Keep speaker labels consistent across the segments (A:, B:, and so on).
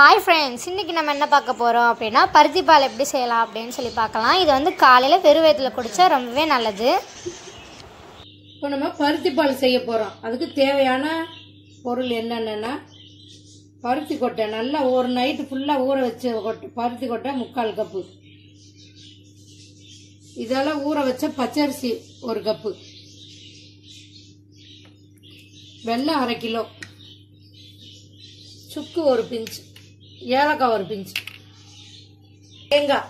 A: hi friends இன்றைக்கி நம்ம என்ன பார்க்க போகிறோம் அப்படின்னா பருத்தி பால் எப்படி செய்யலாம் அப்படின்னு சொல்லி பார்க்கலாம் இது வந்து காலையில் வெறும் வயிற்றில் குடித்தா ரொம்பவே நல்லது
B: இப்போ நம்ம பருத்தி பால் செய்ய போகிறோம் அதுக்கு தேவையான பொருள் என்னென்னா பருத்தி கொட்டை நல்லா ஒரு நைட்டு ஃபுல்லாக ஊற வச்ச கொட்டை பருத்தி கொட்டை முக்கால் கப்பு இதெல்லாம் ஊற வச்ச பச்சரிசி ஒரு கப்பு வெல்லம் அரை கிலோ சுக்கு ஒரு பிஞ்ச் ஏலக்காய் ஒரு பிஞ்ச் தேங்காய்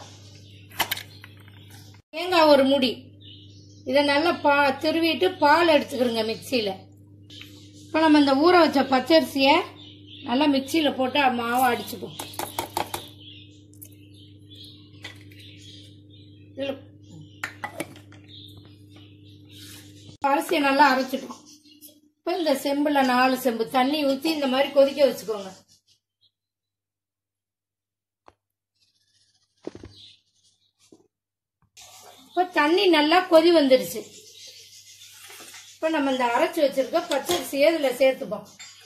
B: தேங்காய் ஒரு முடி இதை நல்லா பா திருவிட்டு பால் எடுத்துக்கிறோங்க மிக்சியில் இப்போ நம்ம இந்த ஊற வச்ச பச்சரிசியை நல்லா மிக்சியில் போட்டு மாவை அடிச்சுப்போம் இதுல அரிசியை நல்லா அரைச்சிட்டோம் இப்போ இந்த செம்பில் நாலு செம்பு தண்ணி ஊற்றி இந்த மாதிரி கொதிக்க வச்சுக்கோங்க இப்போ தண்ணி நல்லா கொதி வந்துடுச்சு இப்போ நம்ம இந்த அரைச்சி வச்சிருக்க பச்சரிசியை இதில் சேர்த்துப்போம்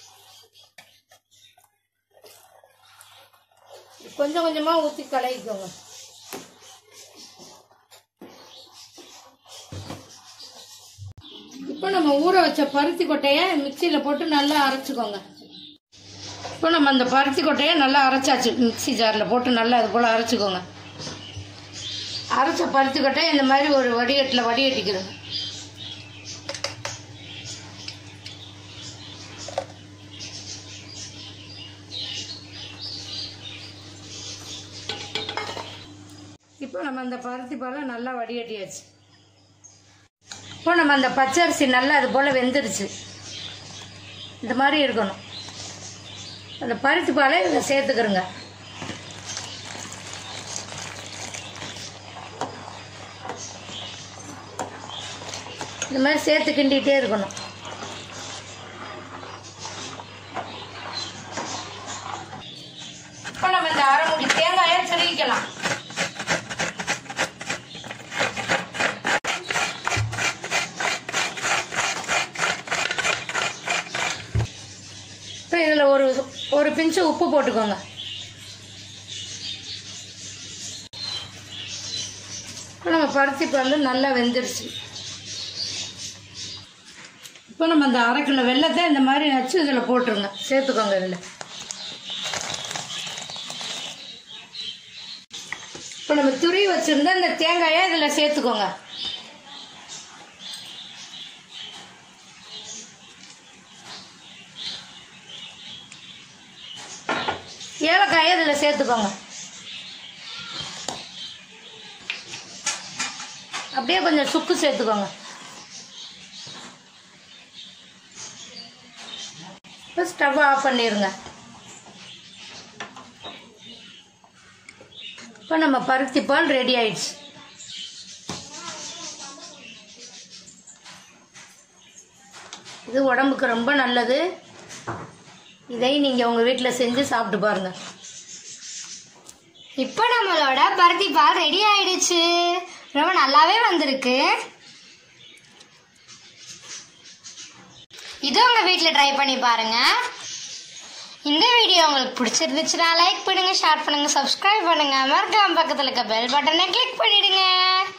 B: கொஞ்சம் கொஞ்சமாக ஊற்றி கலக்கிக்கோங்க இப்போ நம்ம ஊற வச்ச பருத்தி கொட்டையை மிக்சியில் போட்டு நல்லா அரைச்சிக்கோங்க இப்போ நம்ம அந்த பருத்தி கொட்டையை நல்லா அரைச்சாச்சு மிக்சி ஜாரில் போட்டு நல்லா அது போல் அரைச்சிக்கோங்க அரைச்ச பருத்தி கொட்டையை இந்த மாதிரி ஒரு வடிகட்டில் வடிகட்டிக்கிறோங்க இப்போ நம்ம அந்த பருத்தி பாலை நல்லா வடிகட்டியாச்சு இப்போ நம்ம அந்த பச்சரிசி நல்லா அது போல் வெந்துருச்சு இந்த மாதிரி இருக்கணும் அந்த பருத்தி பாலை இதில் சேர்த்துக்கிறோங்க இந்த மாதிரி சேர்த்து கிண்டிகிட்டே இருக்கணும் இப்போ நம்ம இந்த அரை முடி தேங்காயை திருவிக்கலாம் இப்போ இதில் ஒரு ஒரு பிஞ்சு உப்பு போட்டுக்கோங்க இப்போ நம்ம பருத்தி வந்து நல்லா வெந்துருச்சு இப்போ நம்ம அந்த அரை கிலோ வெள்ளத்தை இந்த மாதிரி வச்சு இதில் போட்டுருங்க சேர்த்துக்கோங்க இதில் இப்போ நம்ம துருவி வச்சுருந்தா இந்த தேங்காயை இதில் சேர்த்துக்கோங்க ஏலக்காயை இதில் சேர்த்துக்கோங்க அப்படியே கொஞ்சம் சுக்கு சேர்த்துக்கோங்க இப்போ ஸ்டவ் ஆஃப் பண்ணிடுங்க இப்போ நம்ம பருத்தி பால் ரெடி ஆயிடுச்சு இது உடம்புக்கு ரொம்ப நல்லது இதை நீங்கள் உங்கள் வீட்டில் செஞ்சு சாப்பிட்டு பாருங்கள்
A: இப்போ நம்மளோட பருத்தி பால் ரெடி ஆயிடுச்சு ரொம்ப நல்லாவே வந்திருக்கு இது உங்கள் வீட்டில் ட்ரை பண்ணி பாருங்க இந்த வீடியோ உங்களுக்கு பிடிச்சிருந்துச்சுன்னா லைக் பண்ணுங்க ஷேர் பண்ணுங்க சப்ஸ்கிரைப் பண்ணுங்க மறக்காம பக்கத்தில் இருக்க பெல் பட்டனை கிளிக் பண்ணிடுங்க